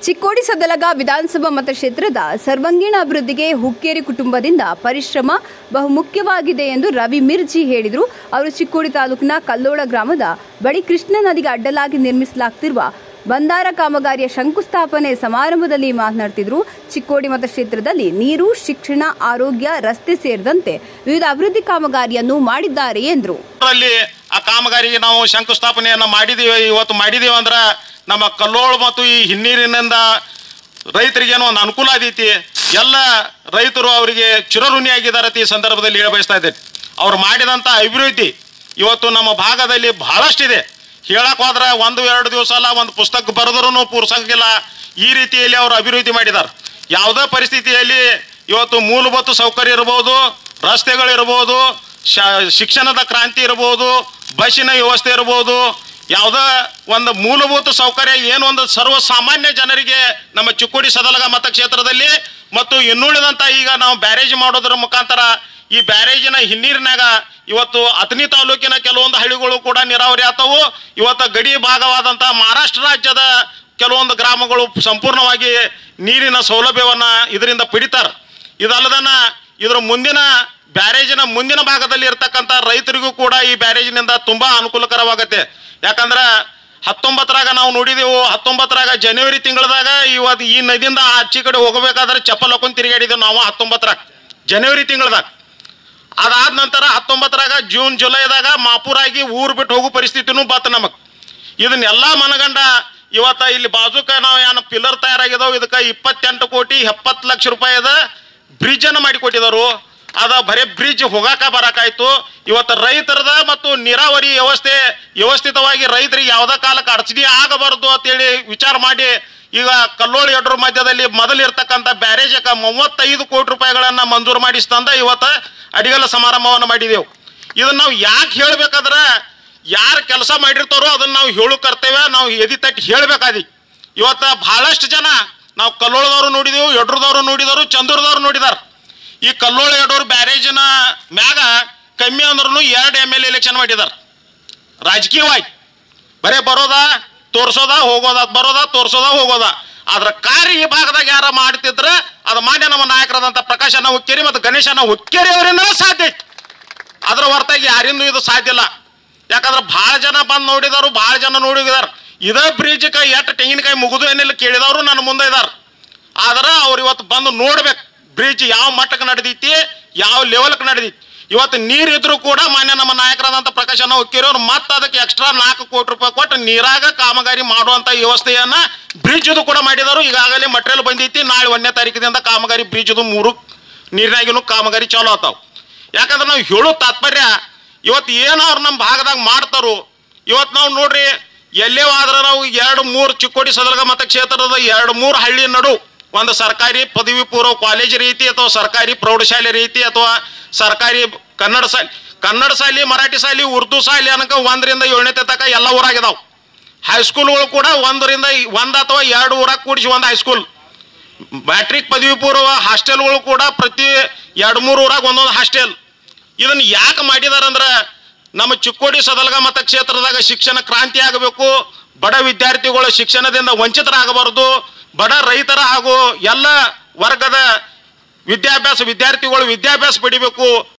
ಚಿಕ್ಕೋಡಿ ಸದಲಗ ವಿಧಾನಸಭಾ ಮತಕ್ಷೇತ್ರದ ಸರ್ವಾಂಗೀಣ ಅಭಿವೃದ್ಧಿಗೆ ಹುಕ್ಕೇರಿ ಕುಟುಂಬದಿಂದ ಪರಿಶ್ರಮ ಬಹುಮುಖ್ಯವಾಗಿದೆ ಎಂದು ರವಿ ಮಿರ್ಜಿ ಹೇಳಿದರು ಅವರು ಚಿಕ್ಕೋಡಿ ತಾಲೂಕಿನ ಕಲ್ಲೋಳ ಗ್ರಾಮದ ಬಳಿ ಕೃಷ್ಣ ನದಿಗೆ ಅಡ್ಡಲಾಗಿ ನಿರ್ಮಿಸಲಾಗ್ತಿರುವ ಬಂದಾರ ಕಾಮಗಾರಿಯ ಶಂಕುಸ್ಥಾಪನೆ ಸಮಾರಂಭದಲ್ಲಿ ಮಾತನಾಡ್ತಿದ್ರು ಚಿಕ್ಕೋಡಿ ಮತಕ್ಷೇತ್ರದಲ್ಲಿ ನೀರು ಶಿಕ್ಷಣ ಆರೋಗ್ಯ ರಸ್ತೆ ಸೇರಿದಂತೆ ವಿವಿಧ ಅಭಿವೃದ್ಧಿ ಕಾಮಗಾರಿಯನ್ನು ಮಾಡಿದ್ದಾರೆ ಎಂದರು ಅಲ್ಲಿ ಆ ಕಾಮಗಾರಿಗೆ ನಾವು ಶಂಕುಸ್ಥಾಪನೆಯನ್ನ ಮಾಡಿದೀವಿ ಇವತ್ತು ಮಾಡಿದೀವಿ ಅಂದ್ರ ನಮ್ಮ ಕಲ್ಲೋಳು ಮತ್ತು ಈ ಹಿನ್ನೀರಿನಿಂದ ರೈತರಿಗೇನೋ ಒಂದು ಅನುಕೂಲ ಆದೈತಿ ಎಲ್ಲ ರೈತರು ಅವರಿಗೆ ಚಿರಋಣಿಯಾಗಿದ್ದಾರೆ ಅಂತ ಈ ಸಂದರ್ಭದಲ್ಲಿ ಹೇಳ ಬಯಸ್ತಾ ಇದ್ದೇನೆ ಅವ್ರು ಮಾಡಿದಂಥ ಅಭಿವೃದ್ಧಿ ಇವತ್ತು ನಮ್ಮ ಭಾಗದಲ್ಲಿ ಬಹಳಷ್ಟಿದೆ ಹೇಳಕ್ ಹೋದ್ರೆ ಒಂದು ಎರಡು ದಿವಸ ಅಲ್ಲ ಒಂದು ಪುಸ್ತಕ ಬರೆದ್ರೂ ಪೂರ್ಸಂಗಿಲ್ಲ ಈ ರೀತಿಯಲ್ಲಿ ಅವರು ಅಭಿವೃದ್ಧಿ ಮಾಡಿದ್ದಾರೆ ಯಾವುದೇ ಪರಿಸ್ಥಿತಿಯಲ್ಲಿ ಇವತ್ತು ಮೂಲಭೂತ ಸೌಕರ್ಯ ಇರ್ಬೋದು ರಸ್ತೆಗಳಿರ್ಬೋದು ಶ- ಶಿಕ್ಷಣದ ಕ್ರಾಂತಿ ಇರ್ಬೋದು ಬಸ್ಸಿನ ವ್ಯವಸ್ಥೆ ಇರ್ಬೋದು ಯಾವುದೇ ಒಂದು ಮೂಲಭೂತ ಸೌಕರ್ಯ ಏನು ಒಂದು ಸರ್ವಸಾಮಾನ್ಯ ಜನರಿಗೆ ನಮ್ಮ ಚಿಕ್ಕೋಡಿ ಸದಲಗ ಮತಕ್ಷೇತ್ರದಲ್ಲಿ ಮತ್ತು ಇನ್ನುಳಿದಂಥ ಈಗ ನಾವು ಬ್ಯಾರೇಜ್ ಮಾಡೋದ್ರ ಮುಖಾಂತರ ಈ ಬ್ಯಾರೇಜಿನ ಹಿನ್ನೀರಿನಾಗ ಇವತ್ತು ಅತನಿ ತಾಲೂಕಿನ ಕೆಲವೊಂದು ಹಳ್ಳಿಗಳು ಕೂಡ ನೀರಾವರಿ ಆತವು ಇವತ್ತು ಗಡಿ ಭಾಗವಾದಂಥ ಮಹಾರಾಷ್ಟ್ರ ರಾಜ್ಯದ ಕೆಲವೊಂದು ಗ್ರಾಮಗಳು ಸಂಪೂರ್ಣವಾಗಿ ನೀರಿನ ಸೌಲಭ್ಯವನ್ನ ಇದರಿಂದ ಪಡಿತಾರೆ ಇದಲ್ಲದನ ಇದರ ಮುಂದಿನ ಬ್ಯಾರೇಜಿನ ಮುಂದಿನ ಭಾಗದಲ್ಲಿ ಇರ್ತಕ್ಕಂಥ ರೈತರಿಗೂ ಕೂಡ ಈ ಬ್ಯಾರೇಜಿನಿಂದ ತುಂಬಾ ಅನುಕೂಲಕರವಾಗತ್ತೆ ಯಾಕಂದ್ರೆ ಹತ್ತೊಂಬತ್ತರಾಗ ನಾವು ನೋಡಿದೆವು ಹತ್ತೊಂಬತ್ತರಾಗ ಜನವರಿ ತಿಂಗಳದಾಗ ಇವತ್ತು ಈ ನದಿಯಿಂದ ಆಚೆ ಕಡೆ ಹೋಗಬೇಕಾದ್ರೆ ಚಪ್ಪಲ್ ಹಾಕೊಂಡು ತಿರುಗಾಡಿದೆವು ನಾವು ಹತ್ತೊಂಬತ್ತರಾಗ ಜನವರಿ ತಿಂಗಳದಾಗ ಅದಾದ ನಂತರ ಹತ್ತೊಂಬತ್ತರಾಗ ಜೂನ್ ಜುಲೈದಾಗ ಮಾಪುರಾಗಿ ಊರು ಬಿಟ್ಟು ಹೋಗೋ ಪರಿಸ್ಥಿತಿನೂ ಬತ್ತ ನಮಗ್ ಇದನ್ನೆಲ್ಲ ಮನಗಂಡ ಇವತ್ತ ಇಲ್ಲಿ ಬಾಜುಕ ನಾವು ಏನು ಪಿಲ್ಲರ್ ತಯಾರಾಗಿದಾವ ಇದಕ್ಕೆ ಇಪ್ಪತ್ತೆಂಟು ಕೋಟಿ ಎಪ್ಪತ್ತು ಲಕ್ಷ ರೂಪಾಯಿದ ಬ್ರಿಡ್ಜ್ ಅನ್ನು ಮಾಡಿಕೊಟ್ಟಿದ್ದಾರೆ ಅದ ಬರೇ ಬ್ರಿಡ್ಜ್ ಹೋಗಾಕ ಬರಾಕಾಯ್ತು ಇವತ್ತು ರೈತರದ ಮತ್ತು ನೀರಾವರಿ ವ್ಯವಸ್ಥೆ ವ್ಯವಸ್ಥಿತವಾಗಿ ರೈತರಿಗೆ ಯಾವುದೇ ಕಾಲಕ್ಕೆ ಅಡಚಣೆ ಆಗಬಾರದು ಅಂತೇಳಿ ವಿಚಾರ ಮಾಡಿ ಈಗ ಕಲ್ಲೋಳಿ ಎಡ್ರ ಮಧ್ಯದಲ್ಲಿ ಮೊದಲು ಇರ್ತಕ್ಕಂಥ ಬ್ಯಾರೇಜಕ ಮೂವತ್ತೈದು ಕೋಟಿ ರೂಪಾಯಿಗಳನ್ನ ಮಂಜೂರು ಮಾಡಿಸ್ತಂದ ಇವತ್ತು ಅಡಿಗಲ ಸಮಾರಂಭವನ್ನು ಮಾಡಿದೆವು ಇದನ್ನ ನಾವು ಯಾಕೆ ಹೇಳ್ಬೇಕಾದ್ರೆ ಯಾರು ಕೆಲಸ ಮಾಡಿರ್ತಾರೋ ಅದನ್ನ ನಾವು ಹೇಳು ಕರ್ತೇವೆ ನಾವು ಎದಿ ತಟ್ಟಿ ಹೇಳ್ಬೇಕಾದಿ ಇವತ್ತ ಬಹಳಷ್ಟು ಜನ ನಾವು ಕಲ್ಲೋಳದವ್ರು ನೋಡಿದೆವು ಎಡ್ರದವ್ರು ನೋಡಿದವರು ಚಂದೂರದವ್ರು ನೋಡಿದಾರ ಈ ಕಲ್ಲೋಳ ಎಡೋರು ಬ್ಯಾರೇಜಿನ ಮ್ಯಾಗ ಕಮ್ಮಿ ಅಂದ್ರೂ ಎರಡು ಎಮ್ ಎಲ್ ಎಲೆಕ್ಷನ್ ಮಾಡಿದಾರೆ ರಾಜಕೀಯವಾಗಿ ಬರೇ ಬರೋದ ತೋರ್ಸೋದ ಹೋಗೋದ ಬರೋದ ತೋರ್ಸೋದ ಹೋಗೋದ ಅದ್ರ ಕಾರ್ಯ ಈ ಭಾಗದಾಗ ಯಾರ ಮಾಡ್ತಿದ್ರೆ ಅದು ಮಾನ್ಯ ನಮ್ಮ ನಾಯಕರಾದಂಥ ಪ್ರಕಾಶನ ಹುಕ್ಕೇರಿ ಮತ್ತು ಗಣೇಶನ ಹುಕ್ಕೇರಿ ಅವರಿಂದ ಸಾಧ್ಯ ಐತಿ ಅದ್ರ ಹೊರತಾಗಿ ಯಾರಿಂದೂ ಇದು ಸಾಧ್ಯ ಇಲ್ಲ ಯಾಕಂದ್ರೆ ಭಾಳ ಜನ ಬಂದು ನೋಡಿದಾರು ಭಾಳ ಜನ ನೋಡಿದಾರ ಇದೇ ಬ್ರಿಡ್ಜ್ಗೆ ಎಷ್ಟು ತೆಂಗಿನಕಾಯಿ ಮುಗಿದು ಏನಿಲ್ಲ ಕೇಳಿದವರು ನನ್ನ ಮುಂದೆ ಇದಾರ ಆದ್ರೆ ಅವ್ರು ಇವತ್ತು ಬಂದು ನೋಡ್ಬೇಕು ಬ್ರಿಡ್ಜ್ ಯಾವ ಮಟ್ಟಕ್ಕೆ ನಡೆದೈತಿ ಯಾವ ಲೆವೆಲ್ಗೆ ನಡೆದೈತಿ ಇವತ್ತು ನೀರಿದ್ರು ಕೂಡ ಮಾನ್ಯ ನಮ್ಮ ನಾಯಕರಾದಂಥ ಪ್ರಕಾಶನ ಹುಕ್ಕೇರಿ ಅವ್ರು ಮತ್ತೆ ಅದಕ್ಕೆ ಎಕ್ಸ್ಟ್ರಾ ನಾಲ್ಕು ಕೋಟಿ ರೂಪಾಯಿ ಕೊಟ್ಟು ನೀರಾಗ ಕಾಮಗಾರಿ ಮಾಡುವಂತ ವ್ಯವಸ್ಥೆಯನ್ನ ಬ್ರಿಡ್ಜ್ ಕೂಡ ಮಾಡಿದಾರು ಈಗಾಗಲೇ ಮಟೀರಿಯಲ್ ಬಂದೈತಿ ನಾಳೆ ಒಂದನೇ ತಾರೀಕಿನಿಂದ ಕಾಮಗಾರಿ ಬ್ರಿಡ್ಜ್ ಮೂರು ನೀರಿನಾಗಿನೂ ಕಾಮಗಾರಿ ಚಾಲು ಆತಾವ ಯಾಕಂದ್ರೆ ನಾವು ಹೇಳೋ ತಾತ್ಪರ್ಯ ಇವತ್ತು ಏನು ಅವ್ರು ನಮ್ಮ ಭಾಗದಾಗ ಮಾಡ್ತಾರೋ ಇವತ್ತು ನಾವು ನೋಡ್ರಿ ಎಲ್ಲೇ ಆದ್ರೆ ನಾವು ಎರಡು ಮೂರು ಚಿಕ್ಕೋಡಿ ಸದರ್ಗ ಮತಕ್ಷೇತ್ರದ ಎರಡು ಮೂರು ಹಳ್ಳಿ ನಡು ಒಂದು ಸರ್ಕಾರಿ ಪದವಿ ಪೂರ್ವ ಕಾಲೇಜ್ ರೀತಿ ಅಥವಾ ಸರ್ಕಾರಿ ಪ್ರೌಢಶಾಲೆ ರೀತಿ ಅಥವಾ ಸರ್ಕಾರಿ ಕನ್ನಡ ಶಾಲೆ ಕನ್ನಡ ಶಾಲೆ ಮರಾಠಿ ಶಾಲೆ ಉರ್ದು ಶಾಲೆ ಅನಕ ಒಂದರಿಂದ ಏಳನೇ ತನಕ ಎಲ್ಲ ಊರಾಗಿದಾವೆ ಹೈಸ್ಕೂಲ್ಗಳು ಕೂಡ ಒಂದರಿಂದ ಒಂದು ಅಥವಾ ಎರಡು ಊರಾಗ ಕೂಡಿಸಿ ಒಂದು ಹೈಸ್ಕೂಲ್ ಮ್ಯಾಟ್ರಿಕ್ ಪದವಿ ಪೂರ್ವ ಹಾಸ್ಟೆಲ್ಗಳು ಕೂಡ ಪ್ರತಿ ಎರಡು ಮೂರು ಊರಾಗ ಒಂದೊಂದು ಹಾಸ್ಟೆಲ್ ಇದನ್ನ ಯಾಕೆ ಮಾಡಿದಾರಂದ್ರೆ ನಮ್ಮ ಚಿಕ್ಕೋಡಿ ಸದಲಗ ಮತಕ್ಷೇತ್ರದಾಗ ಶಿಕ್ಷಣ ಕ್ರಾಂತಿ ಆಗಬೇಕು ಬಡ ವಿದ್ಯಾರ್ಥಿಗಳು ಶಿಕ್ಷಣದಿಂದ ವಂಚಿತರಾಗಬಾರದು ಬಡ ರೈತರ ಹಾಗೂ ಎಲ್ಲ ವರ್ಗದ ವಿದ್ಯಾಭ್ಯಾಸ ವಿದ್ಯಾರ್ಥಿಗಳು ವಿದ್ಯಾಭ್ಯಾಸ ಪಡಿಬೇಕು